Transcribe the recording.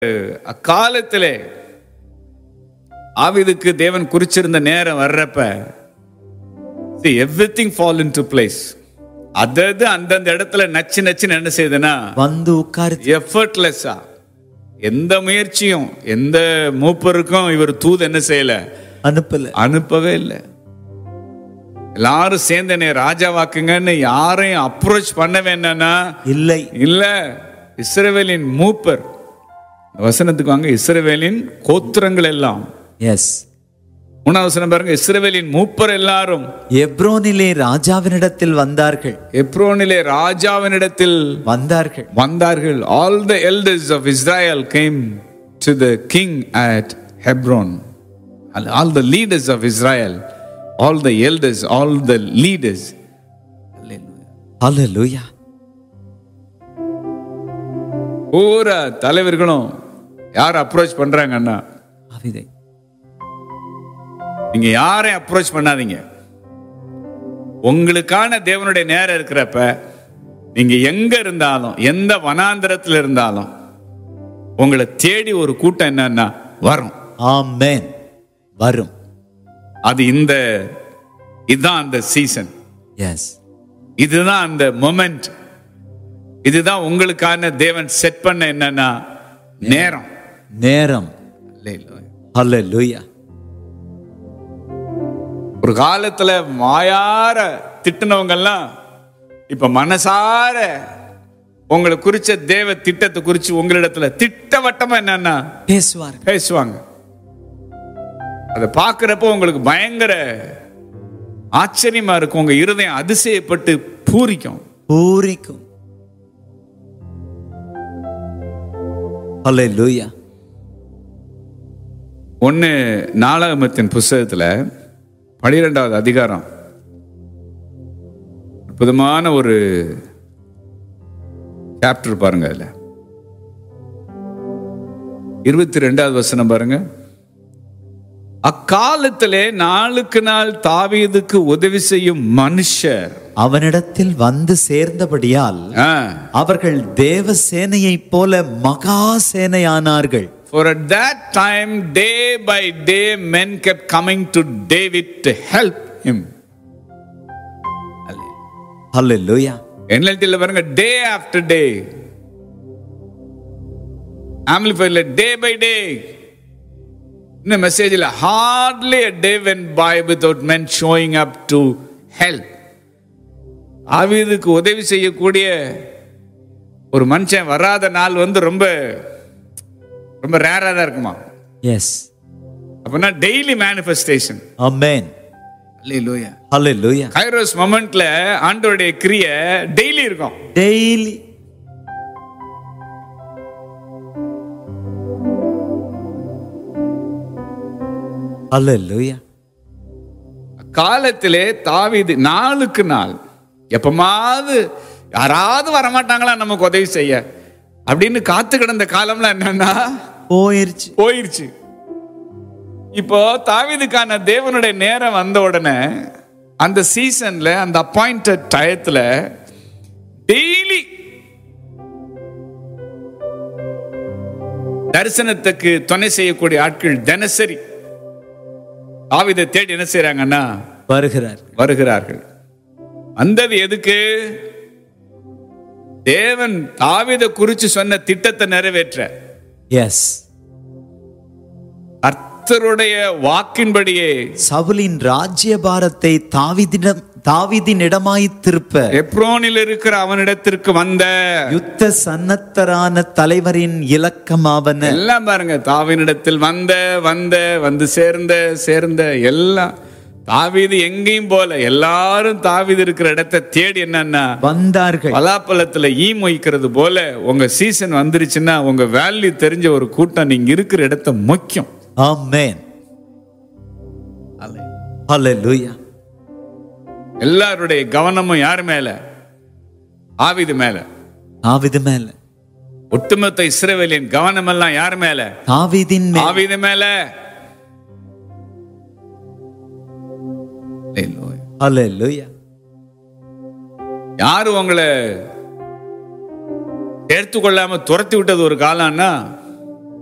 அக்காலத்திலே ஆவிதுக்கு தேவன் குறிச்சிருந்த நேரம் வர்றப்ப everything fall into place அதது அந்தந்த இடத்துல நச்சு நச்சுன்னு என்ன செய்யுதுன்னா வந்து உட்கார்ந்து எஃபர்ட்லெஸ்ஸா எந்த முயற்சியும் எந்த மூப்பருக்கும் இவர் தூது என்ன செய்யல அனுப்பல அனுப்பவே இல்லை எல்லாரும் சேர்ந்து என்னை ராஜாவாக்குங்கன்னு யாரையும் அப்ரோச் பண்ண வேண்டாம்னா இல்லை இல்ல இஸ்ரவேலின் மூப்பர் வசனத்துக்கு வாங்க இஸ்ரவேலின் கோத்திரங்கள் எல்லாம் எஸ் மூணாவது வசனம் பாருங்க இஸ்ரவேலின் மூப்பர் எல்லாரும் எப்ரோனிலே ராஜாவினிடத்தில் வந்தார்கள் எப்ரோனிலே ராஜாவினிடத்தில் வந்தார்கள் வந்தார்கள் all the elders of Israel came to the king at Hebron all the leaders of Israel all the elders all the leaders hallelujah பூரா தலைவர்களும் யார் அப்ரோச் பண்றாங்கன்னா ஆவிதை நீங்க யாரையும் அப்ரோச் பண்ணாதீங்க உங்களுக்கான தேவனுடைய நேரம் இருக்கிறப்ப நீங்க எங்க இருந்தாலும் எந்த வனாந்திரத்தில் இருந்தாலும் உங்களை தேடி ஒரு கூட்டம் என்னன்னா வரும் ஆமென் வரும் அது இந்த இதுதான் அந்த சீசன் எஸ் இதுதான் அந்த மொமெண்ட் இதுதான் உங்களுக்கான தேவன் செட் பண்ண என்னன்னா நேரம் நேரம் அல்லேலூயா ஒரு காலத்துல மாயார திட்டுனவங்க எல்லாம் இப்ப மனசார உங்களை குறிச்ச தேவ திட்டத்தை குறிச்சு உங்களிடத்துல திட்டவட்டமா என்னன்னா பேசுவார் பேசுவாங்க அதை பார்க்கிறப்போ உங்களுக்கு பயங்கர ஆச்சரியமா இருக்கும் உங்க இருதயம் அதிசயப்பட்டு பூரிக்கும் பூரிக்கும் அல்லேலூயா ஒன்னு நாளாகமத்தின் புஸ்தகத்துல பனிரெண்டாவது அதிகாரம் அற்புதமான ஒரு சாப்டர் பாருங்க அதுல இருபத்தி ரெண்டாவது வசனம் பாருங்க அக்காலத்திலே நாளுக்கு நாள் தாவீதுக்கு உதவி செய்யும் மனுஷர் அவனிடத்தில் வந்து சேர்ந்தபடியால் ஆ, அவர்கள் தேவ சேனையைப் போல மகா சேனையானார்கள் For at that time, day by day, men kept coming to David to help him. அல்லேலூயா NLT-ல பாருங்க day after day ஆம்பிளிஃபைல day by day இந்த மெசேஜில் hardly a day went by without men showing up to help ஆவிதுக்கு உதவி செய்யக்கூடிய ஒரு மனுஷன் வராத நாள் வந்து ரொம்ப ரொம்ப ரேரா தான் இருக்குமா எஸ் அப்படின்னா daily manifestation amen hallelujah hallelujah kairos மொமெண்ட்ல ஆண்டோடைய கிரிய டெய்லி இருக்கும் டெய்லி அல்லேலூயா காலத்திலே தாவீது நாளுக்கு நாள் எப்பமாவது யாராவது வரமாட்டாங்களா நமக்கு உதவி செய்ய அப்படின்னு காத்து கிடந்த காலம்லாம் என்னன்னா போயிருச்சு போயிருச்சு இப்போ தாவீதுக்கான தேவனுடைய நேரம் வந்த உடனே அந்த சீசன்ல அந்த அப்பாயிண்டட் டயத்துல டெய்லி தரிசனத்துக்கு துணை செய்யக்கூடிய ஆட்கள் தினசரி தாவீதை தேடி என்ன செய்றாங்கன்னா வருகிறார் வருகிறார்கள் வந்தது எதுக்கு தேவன் தாவீதை குறிச்சு சொன்ன திட்டத்தை நிறைவேற்ற எஸ் கர்த்தருடைய வாக்கின்படியே சவுலின் ராஜ்யபாரத்தை தாவிதிடம் தாவிதினிடமாய் திருப்ப எப்ரோனில் இருக்கிற அவனிடத்திற்கு வந்த யுத்த சன்னத்தரான தலைவரின் இலக்கமாவன எல்லாம் பாருங்க தாவினிடத்தில் வந்த வந்த வந்து சேர்ந்த சேர்ந்த எல்லாம் தாவீது எங்கேயும் போல எல்லாரும் தாவீது இருக்கிற இடத்தை தேடி என்னன்னா வந்தார்கள் பலாப்பழத்துல ஈ மொய்க்கிறது போல உங்க சீசன் வந்துருச்சுன்னா உங்க வேல்யூ தெரிஞ்ச ஒரு கூட்டம் நீங்க இருக்கிற இடத்த முக்கியம் ஆமென் அல்லேலூயா எல்லாருடைய கவனமும் யார் மேல ஆவிது மேல தாவிது மேல ஒட்டுமொத்த இஸ்ரவேலின் கவனம் எல்லாம் யார் மேல தாவீதின் மேல் ஆவிது மேல அல்லேலூயா யாரு உங்களை சேர்த்து கொள்ளாம துரத்தி விட்டது ஒரு காலம்னா